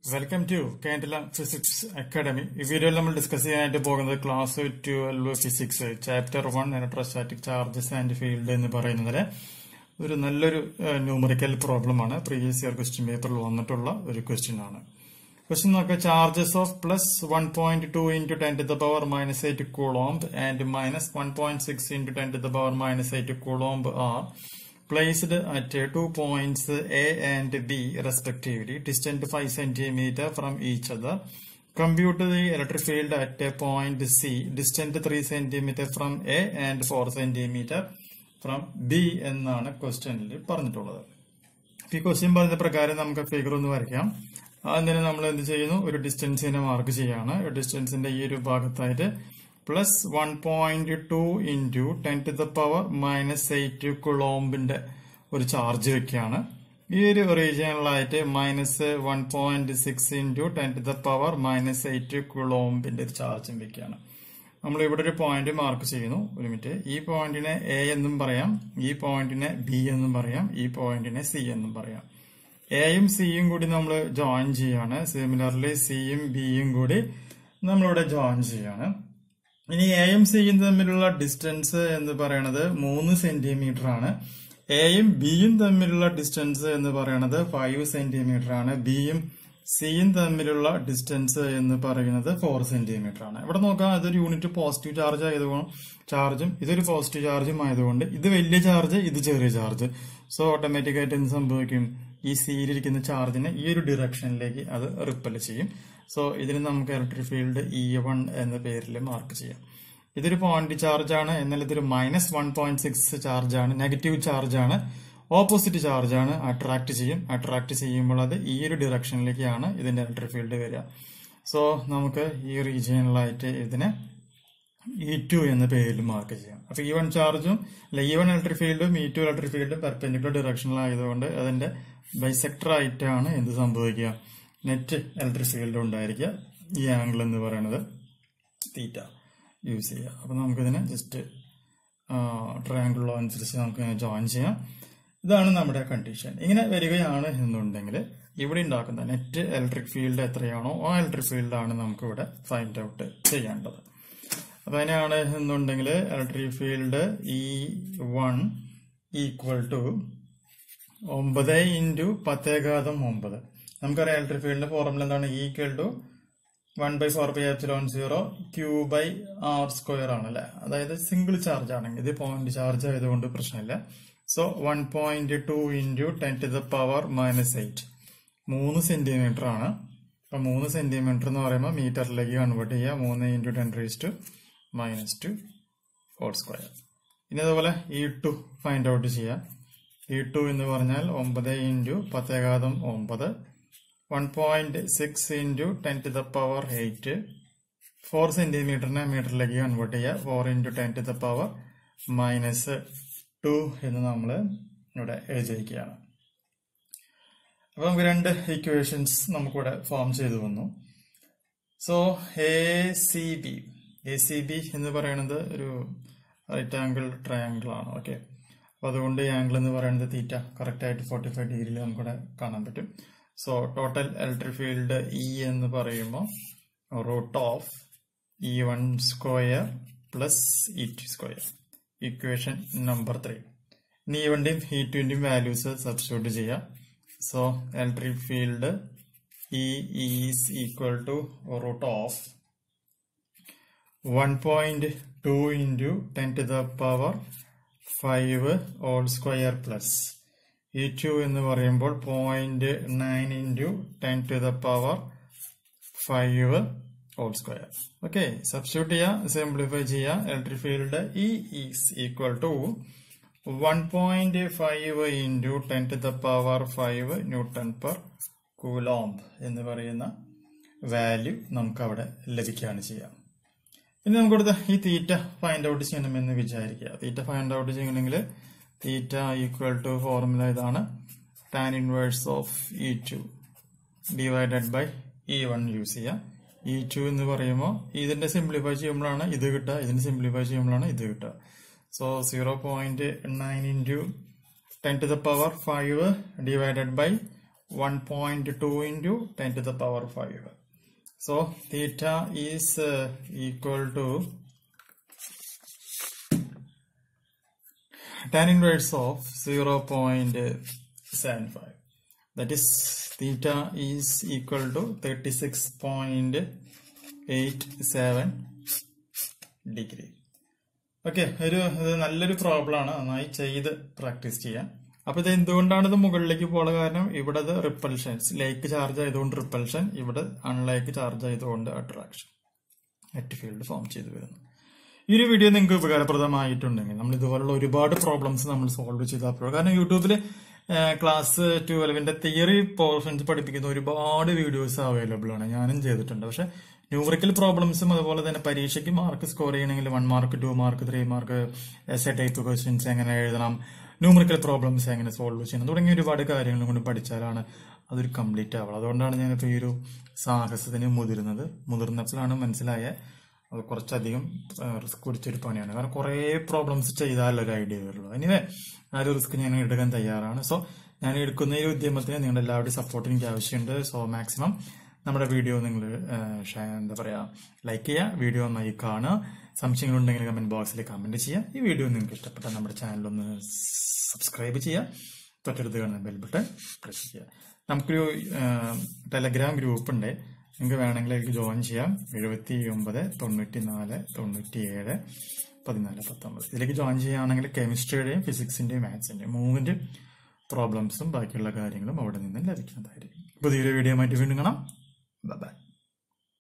Welcome to Kerala physics academy ഈ വീഡിയോയിൽ നമ്മൾ ഡിസ്കസ് ചെയ്യാനായിട്ട് പോകുന്നത് class twelve physics chapter one electrostatic charges and field എന്ന് പറയുന്നതിലെ ഒരു നല്ലൊരു ന്യൂമറിക്കൽ പ്രോബ്ലം ആണ് പ്രീവിയസ് ഇയർ ക്വസ്റ്റ്യൻ പേപ്പറിൽ വന്നിട്ടുള്ള ഒരു ക്വസ്റ്റ്യൻ ആണ് ക്വസ്റ്റ്യൻ നോക്കുക charges of plus one point two into ten to the power minus eight coulomb and minus one point six into ten to the power minus eight coulomb are placed at two points A and B respectively, distant 5 centimeter from each other. Compute the electric field at a point C, distant 3 centimeter from A and 4 centimeter from B എന്നാണ് ക്വസ്റ്റ്യനിൽ പറഞ്ഞിട്ടുള്ളത് ഈ question പറഞ്ഞ പ്രകാരം നമുക്ക് figure ഒന്ന് വരയ്ക്കാം അതിന് നമ്മൾ എന്ത് ചെയ്യുന്നു ഒരു ഡിസ്റ്റൻസിനെ മാർക്ക് ചെയ്യാണ് ഡിസ്റ്റൻസിന്റെ ഈ ഒരു ഭാഗത്തായിട്ട് plus one point two into ten to the power minus eight കുളോംബിന്റെ ഒരു ചാർജ് വെക്കുകയാണ് ഈ ഒരു റീജിയനിലായിട്ട് minus one point six into ten to the power minus eight കുളോംബിന്റെ ഒരു ചാർജും വെക്കുകയാണ് നമ്മൾ ഇവിടെ ഒരു പോയിന്റ് മാർക്ക് ചെയ്യുന്നു ഒരു മിനിറ്റ് ഈ പോയിന്റിനെ എ എന്നും പറയാം ഈ പോയിന്റിനെ ബി എന്നും പറയാം ഈ പോയിന്റിനെ സി എന്നും പറയാം എയും സിയും കൂടി നമ്മൾ ജോയിൻ ചെയ്യാണ് സിമിലർലി സിയും ബിയും കൂടി നമ്മളിവിടെ ജോയിൻ ചെയ്യാണ് ഇനി എയും സിയും തമ്മിലുള്ള ഡിസ്റ്റൻസ് എന്ന് പറയുന്നത് മൂന്ന് സെന്റിമീറ്റർ ആണ് എയും ബിയും തമ്മിലുള്ള ഡിസ്റ്റൻസ് എന്ന് പറയുന്നത് ഫൈവ് സെന്റിമീറ്റർ ആണ് ബിയും സിയും തമ്മിലുള്ള ഡിസ്റ്റൻസ് എന്ന് പറയുന്നത് ഫോർ സെന്റിമീറ്റർ ആണ് ഇവിടെ നോക്കാം അതൊരു യൂണിറ്റ് പോസിറ്റീവ് ചാർജ് ആയതുകൊണ്ട് ചാർജും ഇതൊരു പോസിറ്റീവ് ചാർജും ആയതുകൊണ്ട് ഇത് വലിയ ചാർജ് ഇത് ചെറിയ ചാർജ് സോ ഓട്ടോമാറ്റിക് ആയിട്ട് എന്ത് സംഭവിക്കും ഈ സിയിലിരിക്കുന്ന ചാർജിനെ ഈ ഒരു ഡിറക്ഷനിലേക്ക് അത് റിപ്പൽ ചെയ്യും സോ ഇതിന് നമുക്ക് ഇലക്ട്രിക് ഫീൽഡ് ഇ വൺ എന്ന പേരിൽ മാർക്ക് ചെയ്യാം ഇതൊരു പോയിന്റ് ചാർജ് ആണ് എന്നാൽ ഇതൊരു minus one point six charge ആണ് നെഗറ്റീവ് ചാർജ് ആണ് ഓപ്പോസിറ്റ് ചാർജ് ആണ് അട്രാക്ട് ചെയ്യും അട്രാക്ട് ചെയ്യുമ്പോൾ അത് ഈ ഒരു ഡിറക്ഷനിലേക്കാണ് ഇതിന്റെ ഇലക്ട്രിക് ഫീൽഡ് വരിക സോ നമുക്ക് ഈ റീജിയനിലായിട്ട് ഇതിനെ ഇ ടു എന്ന പേരിൽ മാർക്ക് ചെയ്യാം അപ്പൊ ഈ വൺ ചാർജും അല്ല ഈ വൺ ഇലക്ട്രിക് ഫീൽഡും ഇ ടു ഇലക്ട്രിക് ഫീൽഡും പെർപെൻഡിക്കുലർ ഡിറക്ഷനിലായതുകൊണ്ട് അതിന്റെ ബൈസെക്ടർ ആയിട്ടാണ് എന്ത് സംഭവിക്കുക നെറ്റ് ഇലക്ട്രിക് ഫീൽഡ് ഉണ്ടായിരിക്കുക ഈ ആംഗിൾ എന്ന് പറയുന്നത് തീറ്റ യൂസ് ചെയ്യുക അപ്പൊ നമുക്കിതിനെ ജസ്റ്റ് ട്രയാങ്കിളോ അനുസരിച്ച് നമുക്ക് ജോയിൻ ചെയ്യാം ഇതാണ് നമ്മുടെ കണ്ടീഷൻ ഇങ്ങനെ വരികയാണ് എന്നുണ്ടെങ്കിൽ ഇവിടെ ഉണ്ടാക്കുന്ന നെറ്റ് ഇലക്ട്രിക് ഫീൽഡ് എത്രയാണോ ആ ഇലക്ട്രിക് ഫീൽഡാണ് നമുക്ക് ഇവിടെ ഫൈൻഡ് ഔട്ട് ചെയ്യേണ്ടത് അപ്പൊ അതിനാണ് എന്നുണ്ടെങ്കിൽ electric field E one equal to ഒമ്പത് ഇൻറ്റു പത്തേഘാതം ഒമ്പത് നമുക്കറിയാം ഇലക്ട്രിക് ഫീൽഡിന്റെ ഫോർമുല എന്താണ് equal to one by four by epsilon zero q by r square ആണ് അല്ലെ അതായത് സിംഗിൾ ചാർജ് ആണെങ്കിൽ ഇത് പോയിന്റ് ചാർജ് ആയതുകൊണ്ട് പ്രശ്നമില്ല so one point two into ten to the power minus eight മൂന്ന് സെന്റിമീറ്റർ ആണ് അപ്പൊ മൂന്ന് സെന്റിമീറ്റർ എന്ന് പറയുമ്പോൾ മീറ്ററിലേക്ക് കൺവേർട്ട് ചെയ്യുക മൂന്ന് into ten raise to minus two four square ഇനി അതുപോലെ ഇ ടു ഫൈൻഡ് ഔട്ട് ചെയ്യാം ഇ ടു എന്ന് പറഞ്ഞാൽ ഒമ്പത് ഇൻറ്റു പത്തേകാതം ഒമ്പത് one point six into ten to the power eight four സെന്റിമീറ്ററിനെ മീറ്ററിലേക്ക് കൺവേർട്ട് ചെയ്യുക four into ten to the power minus two എന്ന് നമ്മൾ ഇവിടെ എഴുതിയിരിക്കുകയാണ് അപ്പൊ നമുക്ക് രണ്ട് ഇക്വേഷൻസ് നമുക്കിവിടെ ഫോം ചെയ്തു വന്നു so A C B A C B എന്ന് പറയുന്നത് ഒരു റൈറ്റ് ആംഗിൾ ട്രയാംഗിൾ ആണ് ഓക്കെ അപ്പൊ അതുകൊണ്ട് ഈ ആംഗിൾ എന്ന് പറയുന്നത് തീറ്റ കറക്റ്റ് ആയിട്ട് ഫോർട്ടി ഫൈവ് ഡിഗ്രിയിൽ നമുക്കിവിടെ കാണാൻ പറ്റും so total electric field E എന്ന് പറയുമ്പോൾ root of E one square plus E two square equation number three ഇനി ഇ വണ്ടിയും ഇ ടുവിന്റെയും വാല്യൂസ് സബ്സ്റ്റിറ്റ്യൂട്ട് ചെയ്യാം so electric field E is equal to root of one point two into ten to the power five whole square plus E two എന്ന് പറയുമ്പോൾ point nine into ten to the power five whole square okay substitute ചെയ്യുക simplify ചെയ്യുക electric field E is equal to one point five into ten to the power five newton per coulomb എന്ന് പറയുന്ന value നമുക്ക് അവിടെ ലഭിക്കുകയാണ് ചെയ്യുക ഇനി നമുക്ക് കൊടുത്ത ഈ തീറ്റ ഫൈൻഡ് ഔട്ട് ചെയ്യണമെന്ന് വിചാരിക്കുക തീറ്റ ഫൈൻഡ് ഔട്ട് ചെയ്യണമെങ്കിൽ തീറ്റ ഈക്വൽ ടു ഫോർമുല ഇതാണ് tan inverse of E two divided by E one use ചെയ്യാം ഇ ടു എന്ന് പറയുമ്പോൾ ഇതിന്റെ സിംപ്ലിഫൈ ചെയ്യുമ്പോഴാണ് ഇത് കിട്ടുക ഇതിന് സിംപ്ലിഫൈ ചെയ്യുമ്പോഴാണ് ഇത് കിട്ടുക so zero point nine into ten to the power five divided by 1.2 into 10 to the power 5 so theta is uh, equal to tan inverse of 0.75 that is theta is equal to 36.87 degree okay ഒരു ഇത് നല്ലൊരു problem ആണ് നന്നായി ചെയ്ത് practice ചെയ്യാം അപ്പൊ ഇത് എന്തുകൊണ്ടാണ് ഇത് മുകളിലേക്ക് പോകാൻ കാരണം ഇവിടെ ഇത് റിപ്പൽഷൻ ലേക്ക് ചാർജ് ആയതുകൊണ്ട് റിപ്പൽഷൻ ഇവിടെ അൺലേക്ക് ചാർജ് ആയതുകൊണ്ട് അട്രാക്ഷൻ നെറ്റ് ഫീൽഡ് ഫോം ചെയ്തു വരുന്നു ഈ ഒരു വീഡിയോ നിങ്ങൾക്ക് ഉപകാരപ്രദമായിട്ടുണ്ടെങ്കിൽ നമ്മൾ ഇതുപോലുള്ള ഒരുപാട് പ്രോബ്ലംസ് നമ്മൾ സോൾവ് ചെയ്ത് അപ്ലോഡ് കാരണം യൂട്യൂബിൽ ക്ലാസ് ട്വൽവിന്റെ തിയറി പോർഷൻസ് പഠിപ്പിക്കുന്ന ഒരുപാട് വീഡിയോസ് അവൈലബിൾ ആണ് ഞാനും ചെയ്തിട്ടുണ്ട് പക്ഷെ ന്യൂമറിക്കൽ പ്രോബ്ലംസും അതുപോലെ തന്നെ പരീക്ഷയ്ക്ക് മാർക്ക് സ്കോർ ചെയ്യണമെങ്കിൽ one mark two mark three mark S A type questions എങ്ങനെ എഴുതണം ന്യൂമറിക്കൽ പ്രോബ്ലംസ് എങ്ങനെ സോൾവ് ചെയ്യണം തുടങ്ങിയ ഒരുപാട് കാര്യങ്ങൾ കൊണ്ട് പഠിച്ചാലാണ് അതൊരു കംപ്ലീറ്റ് ആവുക അതുകൊണ്ടാണ് ഞാനിപ്പോൾ ഈ ഒരു സാഹസത്തിന് മുതിരുന്നത് മുതിർന്നപ്പോഴാണ് മനസ്സിലായ അത് കുറച്ചധികം റിസ്ക് പിടിച്ചൊരു പണിയാണ് കാരണം കുറേ പ്രോബ്ലംസ് ചെയ്താലേ ഒരു ഐഡിയ വരുള്ളൂ എനിവേ ആ ഒരു റിസ്ക് ഞാൻ എടുക്കാൻ തയ്യാറാണ് സോ ഞാൻ എടുക്കുന്ന ഈ ഉദ്യമത്തിന് നിങ്ങളുടെ എല്ലാവരുടെയും സപ്പോർട്ട് എനിക്ക് ആവശ്യമുണ്ട് സോ മാക്സിമം നമ്മുടെ വീഡിയോ നിങ്ങൾ എന്താ പറയാ ലൈക്ക് ചെയ്യുക വീഡിയോ നന്നായി കാണുക സംശയങ്ങളുണ്ടെങ്കിൽ കമന്റ് ബോക്സിൽ കമന്റ് ചെയ്യുക ഈ വീഡിയോ നിങ്ങൾക്ക് ഇഷ്ടപ്പെട്ട നമ്മുടെ ചാനൽ ഒന്ന് സബ്സ്ക്രൈബ് ചെയ്യുക തൊട്ടടുത്ത് കാണുന്ന ബെൽ ബട്ടൺ പ്രസ് ചെയ്യുക നമുക്കൊരു ടെലഗ്രാം ഗ്രൂപ്പ് ഉണ്ട് നിങ്ങൾക്ക് വേണമെങ്കിൽ അതിലേക്ക് ജോയിൻ ചെയ്യാം എഴുപത്തി ഒമ്പത് തൊണ്ണൂറ്റി നാല് തൊണ്ണൂറ്റി ഏഴ് പതിനാല് പത്തൊമ്പത് ഇതിലേക്ക് ജോയിൻ ചെയ്യുകയാണെങ്കിൽ കെമിസ്ട്രിയുടെയും ഫിസിക്സിന്റെയും മാത്സിന്റെയും മൂന്നിന്റെ പ്രോബ്ലംസും ബാക്കിയുള്ള കാര്യങ്ങളും അവിടെ നിന്ന് ലഭിക്കുന്നതായിരിക്കും പുതിയൊരു വീഡിയോ ആയിട്ട് വീണ്ടും കാണാം ബൈ